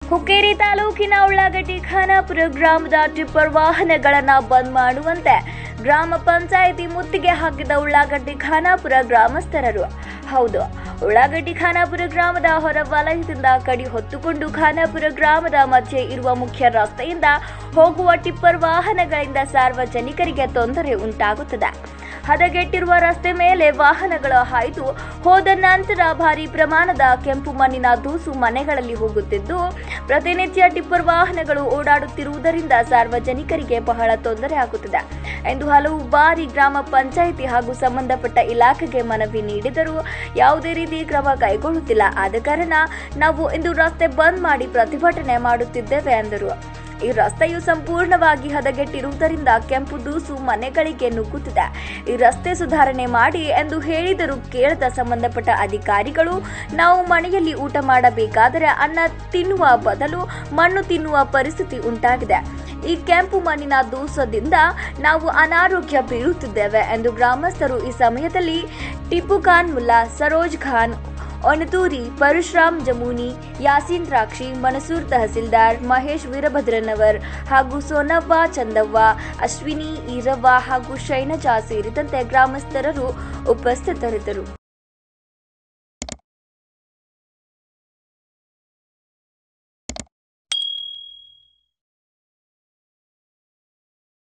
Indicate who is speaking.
Speaker 1: ಹುಕ್ಕೇರಿ ತಾಲೂಕಿನ ಉಳ್ಳಾಗಡ್ಡಿ ಖಾನಾಪುರ ಗ್ರಾಮದ ಟಿಪ್ಪರ್ ವಾಹನಗಳನ್ನ ಬಂದ್ ಮಾಡುವಂತೆ ಗ್ರಾಮ ಪಂಚಾಯಿತಿ ಮುತ್ತಿಗೆ ಹಾಕಿದ ಉಳ್ಳಾಗಡ್ಡಿ ಖಾನಾಪುರ ಗ್ರಾಮಸ್ಥರರು ಹೌದು ಉಳ್ಳಾಗಡ್ಡಿ ಖಾನಾಪುರ ಗ್ರಾಮದ ಹೊರ ವಲಯದಿಂದ ಕಡಿ ಹೊತ್ತುಕೊಂಡು ಖಾನಾಪುರ ಗ್ರಾಮದ ಮಧ್ಯೆ ಇರುವ ಮುಖ್ಯ ರಸ್ತೆಯಿಂದ ಹೋಗುವ ಟಿಪ್ಪರ್ ವಾಹನಗಳಿಂದ ಸಾರ್ವಜನಿಕರಿಗೆ ತೊಂದರೆ ಉಂಟಾಗುತ್ತದೆ ಹದಗೆಟ್ಟಿರುವ ರಸ್ತೆ ಮೇಲೆ ವಾಹನಗಳು ಹಾಯ್ದು ಹೋದ ನಂತರ ಭಾರಿ ಪ್ರಮಾಣದ ಕೆಂಪು ಮಣ್ಣಿನ ದೂಸು ಮನೆಗಳಲ್ಲಿ ಹೋಗುತ್ತಿದ್ದು ಪ್ರತಿನಿತ್ಯ ಟಿಪ್ಪರ್ ವಾಹನಗಳು ಓಡಾಡುತ್ತಿರುವುದರಿಂದ ಸಾರ್ವಜನಿಕರಿಗೆ ಬಹಳ ತೊಂದರೆ ಆಗುತ್ತದೆ ಎಂದು ಹಲವು ಬಾರಿ ಗ್ರಾಮ ಪಂಚಾಯಿತಿ ಹಾಗೂ ಸಂಬಂಧಪಟ್ಟ ಇಲಾಖೆಗೆ ಮನವಿ ನೀಡಿದರೂ ಯಾವುದೇ ರೀತಿ ಕ್ರಮ ಕೈಗೊಳ್ಳುತ್ತಿಲ್ಲ ಆದ ಕಾರಣ ನಾವು ಇಂದು ರಸ್ತೆ ಬಂದ್ ಮಾಡಿ ಪ್ರತಿಭಟನೆ ಮಾಡುತ್ತಿದ್ದೇವೆ ಎಂದರು ಈ ರಸ್ತೆಯು ಸಂಪೂರ್ಣವಾಗಿ ಹದಗೆಟ್ಟಿರುವುದರಿಂದ ಕೆಂಪು ದೂಸು ಮನೆಗಳಿಗೆ ನುಗ್ಗುತ್ತಿದೆ ಈ ರಸ್ತೆ ಸುಧಾರಣೆ ಮಾಡಿ ಎಂದು ಹೇಳಿದರೂ ಕೇಳದ ಸಂಬಂಧಪಟ್ಟ ಅಧಿಕಾರಿಗಳು ನಾವು ಮನೆಯಲ್ಲಿ ಊಟ ಮಾಡಬೇಕಾದರೆ ಅನ್ನ ತಿನ್ನುವ ಬದಲು ಮಣ್ಣು ತಿನ್ನುವ ಪರಿಸ್ಥಿತಿ ಉಂಟಾಗಿದೆ ಈ ಕೆಂಪು ಮಣ್ಣಿನ ದೂಸದಿಂದ ನಾವು ಅನಾರೋಗ್ಯ ಬೀಳುತ್ತಿದ್ದೇವೆ ಎಂದು ಗ್ರಾಮಸ್ಥರು ಈ ಸಮಯದಲ್ಲಿ ಟಿಪ್ಪು ಖಾನ್ ಮುಲ್ಲಾ ಸರೋಜ್ ಖಾನ್ ಒಣತೂರಿ ಪರಶುರಾಮ್ ಜಮೂನಿ ಯಾಸೀನ್ ರಾಕ್ಷಿ ಮನಸೂರ್ ತಹಸೀಲ್ದಾರ್ ಮಹೇಶ್ ವೀರಭದ್ರನವರ್ ಹಾಗೂ ಸೋನವ್ವ ಚಂದವ್ವ ಅಶ್ವಿನಿ ಈರವ್ವ ಹಾಗೂ ಶೈನಜಾ ಸೇರಿದಂತೆ ಗ್ರಾಮಸ್ಥರರು ಉಪಸ್ಥಿತರಿದ್ದರು